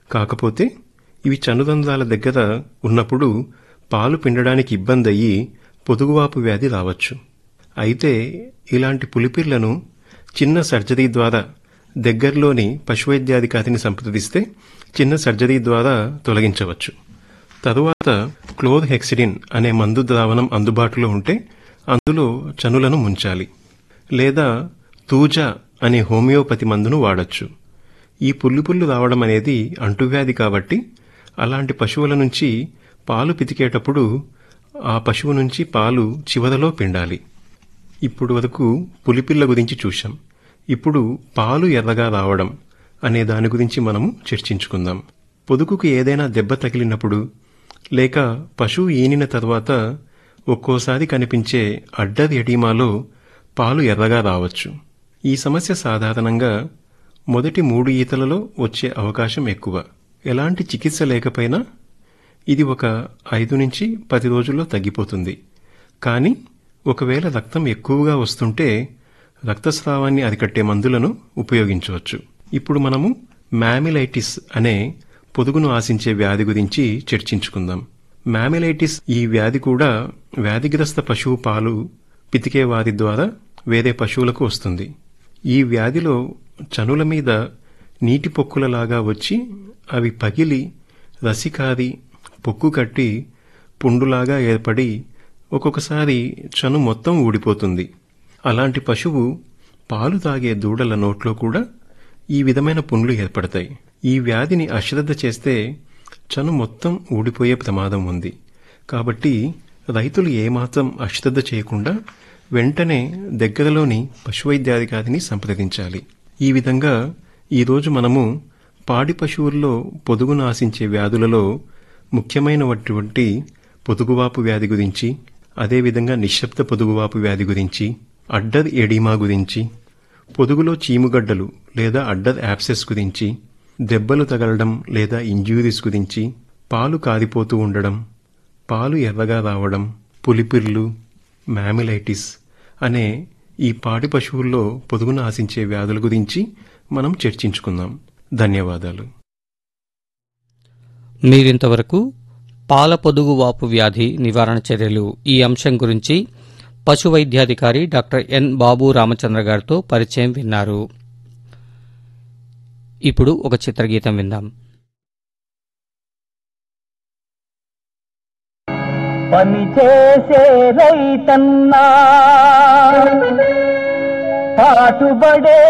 కాకపోతే ఇవి చనుదందాల దగ్గర ఉన్నప్పుడు పాలు పిండడానికి ఇబ్బంది అయ్యి పొదుగువాపు వ్యాధి రావచ్చు అయితే ఇలాంటి పులిపిర్లను చిన్న సర్జరీ ద్వారా దగ్గరలోని పశువైద్యాధికారిని సంప్రదిస్తే చిన్న సర్జరీ ద్వారా తొలగించవచ్చు తరువాత క్లోర్హెక్సిడిన్ అనే మందు ద్రావణం అందుబాటులో ఉంటే అందులో చనులను ముంచాలి లేదా తూజా అనే హోమియోపతి మందును వాడొచ్చు ఈ పుల్లిపుల్లు రావడం అనేది అంటువ్యాధి కాబట్టి అలాంటి పశువుల నుంచి పాలు పితికేటప్పుడు ఆ పశువు నుంచి పాలు చివరలో పిండాలి ఇప్పుడు వరకు పులిపిల్ల గురించి చూశాం ఇప్పుడు పాలు ఎర్రగా రావడం అనే దాని గురించి మనము చర్చించుకుందాం పొదుగుకు ఏదైనా దెబ్బ తగిలినప్పుడు లేక పశువు ఈనిన తర్వాత ఒక్కోసారి కనిపించే అడ్డది ఎడీమాలో పాలు ఎర్రగా రావచ్చు ఈ సమస్య సాధారణంగా మొదటి మూడు ఈతలలో వచ్చే అవకాశం ఎక్కువ ఎలాంటి చికిత్స లేకపోయినా ఇది ఒక ఐదు నుంచి పది రోజుల్లో తగ్గిపోతుంది కానీ ఒకవేళ రక్తం ఎక్కువగా వస్తుంటే రక్తస్రావాన్ని అరికట్టే మందులను ఉపయోగించవచ్చు ఇప్పుడు మనము మ్యామిలైటిస్ అనే పొదుగును ఆశించే వ్యాధి గురించి చర్చించుకుందాం మ్యామిలైటిస్ ఈ వ్యాధి కూడా వ్యాధిగ్రస్త పశువు పాలు పితికే వారి ద్వారా వేరే పశువులకు వస్తుంది ఈ వ్యాధిలో చనుల మీద నీటి పొక్కులలాగా వచ్చి అవి పగిలి రసికారి పొక్కు కట్టి పుండులాగా ఏర్పడి ఒక్కొక్కసారి చను మొత్తం ఊడిపోతుంది అలాంటి పశువు పాలు తాగే దూడల నోట్లో కూడా ఈ విధమైన పుండ్లు ఏర్పడతాయి ఈ వ్యాధిని అశ్రద్ధ చేస్తే చను మొత్తం ఊడిపోయే ప్రమాదం ఉంది కాబట్టి రైతులు ఏమాత్రం అశ్రద్ధ చేయకుండా వెంటనే దగ్గరలోని పశువైద్యాధికారిని సంప్రదించాలి ఈ విధంగా ఈరోజు మనము పాడి పశువుల్లో పొదుగును ఆశించే వ్యాధులలో ముఖ్యమైనటువంటి పొదుగువాపు వ్యాధి గురించి అదేవిధంగా నిశ్శబ్ద పొదుగువాపు వ్యాధి గురించి అడ్డర్ ఎడిమా గురించి పొదుగులో చీముగడ్డలు లేదా అడ్డర్ యాప్సెస్ గురించి దెబ్బలు తగలడం లేదా ఇంజ్యూరీస్ గురించి పాలు కారిపోతూ ఉండడం పాలు ఎర్రగా రావడం పులిపిర్లు మ్యామిలైటిస్ అనే ఈ పాడి పశువుల్లో పొదుగును ఆశించే వ్యాధుల గురించి మనం చర్చించుకుందాం ధన్యవాదాలు మీరింతవరకు పాల పొదుగు వాపు వ్యాధి నివారణ చర్యలు ఈ అంశం గురించి పశు వైద్యాధికారి డాక్టర్ ఎన్ బాబు రామచంద్ర గారితో పరిచయం విన్నారు ఇప్పుడు ఒక చిత్రగీతం విందాం పని చేసే రైతన్నా పాటుబడే